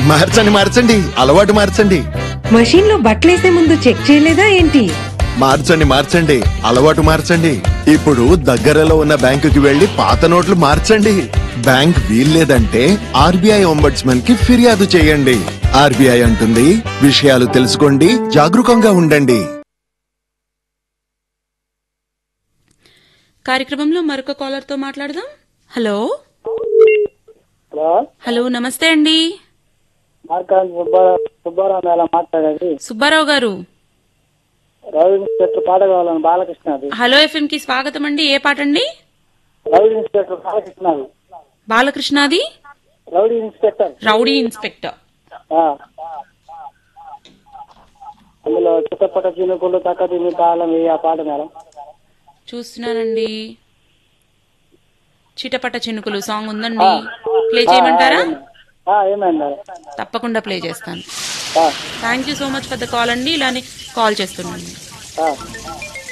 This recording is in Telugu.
మార్చండి మార్చండి అలవాటు మార్చండి మషీన్ లో బట్టలేసే ముందు చెక్ చేయలేదా ఏంటి మార్చండి మార్చండి అలవాటు మార్చండి ఇప్పుడు దగ్గరలో ఉన్న బ్యాంకుకి వెళ్లి పాత నోట్లు మార్చండి బ్యాంక్ వీల్లేదంటే ఆర్బీఐ ఒంబడ్స్మన్ కి ఫిర్యాదు చేయండి ఆర్బీఐ అంటుంది విషయాలు తెలుసుకోండి జాగరూకంగా ఉండండి కార్యక్రమంలో మరొక కాలర్ తో మాట్లాడదాం హలో హలో హలో నమస్తే అండి మార్కాన్ సుబ్బారావు సుబ్బారావు మేళ మాట్లాడేది సుబ్బారావు గారు రౌడీ ఇన్స్పెక్టర్ పాట కావాలని బాలకృష్ణ అది హలో ఎఫ్ఎం కి స్వాగతం అండి ఏ పాట అండి రౌడీ ఇన్స్పెక్టర్ బాలకృష్ణ అది బాలకృష్ణది రౌడీ ఇన్స్పెక్టర్ రౌడీ ఇన్స్పెక్టర్ ఆ. అందులో చుట్టపట్ట చినుకులు తక్క తిని తాళం వేయి ఆ పాట మేడం చూస్తున్నానండి చిటపట చినుకులు సాంగ్ ఉందండి ప్లే చేయమంటారా ఆ, ఏమైంది మేడం తప్పకుండా ప్లే చేస్తాను ఆ, thank you so much for the call అండి ఇలానే కాల్ చేస్తున్నాను ఆ.